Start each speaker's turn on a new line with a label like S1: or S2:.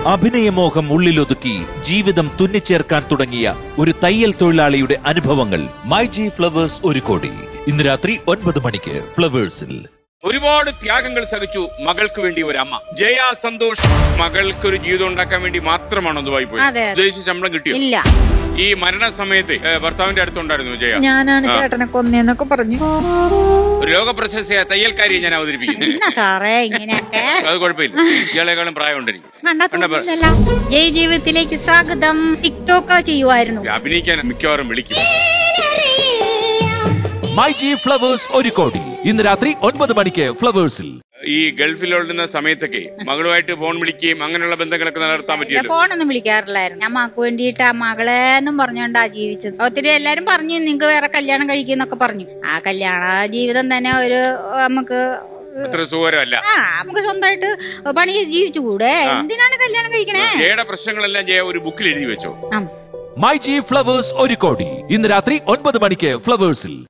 S1: അഭിനയമോഹം ഉള്ളിലൊതുക്കി ജീവിതം തുന്നിച്ചേർക്കാൻ തുടങ്ങിയ ഒരു തയ്യൽ തൊഴിലാളിയുടെ അനുഭവങ്ങൾ മൈ ജി ഫ്ലവേഴ്സ് ഒരു കോടി ഇന്ന് രാത്രി ഒൻപത് മണിക്ക് ഫ്ലവേഴ്സിൽ
S2: ഒരുപാട് ത്യാഗങ്ങൾ സഹിച്ചു മകൾക്ക് വേണ്ടി ഒരു അമ്മ ജയ സന്തോഷ് മകൾക്ക് ഒരു ജീവിതം ഉണ്ടാക്കാൻ വേണ്ടി മാത്രമാണോ ദുബായി പോയി
S3: അതെ.
S2: ഉദ്ദേശിച്ച ശമ്പളം കിട്ടിയോ
S3: ഇല്ല
S2: ഈ മരണ സമയത്ത് ഏ, ഭർത്താവിന്റെ അടുത്തുണ്ടായിരുന്നു ജയ
S3: ഞാനാണ്
S2: ആ.
S3: ചേട്ടനെ കൊന്നേന്നൊക്കെ പറഞ്ഞു
S2: ഒരു രോഗപ്രശസ്തയായ തയ്യൽക്കാരിയെ ഞാൻ അവതരിപ്പിക്കുന്നത്
S3: എന്നാ സാറേ ഇങ്ങനെയൊക്കെ
S2: അത് കുഴപ്പമില്ല ഇയാളെക്കാളും പ്രായമുണ്ട് എനിക്ക്
S3: കണ്ടാ
S2: കണ്ടാ പറ.
S3: തോന്നുന്നില്ല. ജയ് ജീവിതത്തിലേക്ക് സ്വാഗതം ടിക്ടോക്ക് ചെയ്യുമായിരുന്നു
S2: അഭിനയിക്കാൻ മിക്കവാറും വിളിക്കും
S1: മൈ ജി ഫ്ലവേഴ്സ് ഒരു കോടി ഇന്ന് രാത്രി ഒൻപത് മണിക്ക് ഫ്ലവേഴ്സിൽ
S2: ഈ ഗൾഫിലോടുന്ന സമയത്തൊക്കെ മകളുമായിട്ട് ഫോൺ വിളിക്കുകയും അങ്ങനെയുള്ള ബന്ധങ്ങളൊക്കെ നിലനിർത്താൻ പറ്റിയല്ലോ
S3: ഫോണൊന്നും വിളിക്കാറില്ലായിരുന്നു ഞാൻ മക്ക് വേണ്ടിയിട്ട് ആ മകളെ എന്നും പറഞ്ഞോണ്ടാ ജീവിച്ചത് ഒത്തിരി എല്ലാരും പറഞ്ഞു നിങ്ങക്ക് വേറെ കല്യാണം കഴിക്കുന്നൊക്കെ പറഞ്ഞു ആ കല്യാണ ജീവിതം തന്നെ ഒരു നമുക്ക്
S2: അത്ര സുഖകരമല്ല
S3: ആ നമുക്ക് സ്വന്തമായിട്ട് പണി ജീവിച്ചുകൂടെ
S2: ആ.
S3: എന്തിനാണ് കല്യാണം കഴിക്കണേ
S2: ജയയുടെ പ്രശ്നങ്ങളെല്ലാം ജയ ഒരു ബുക്കിൽ എഴുതി വെച്ചോ
S3: ആ
S1: മൈ ജി ഫ്ലവേഴ്സ് ഒരു കോടി ഇന്ന് രാത്രി ഒൻപത് മണിക്ക് ഫ്ലവേഴ്സിൽ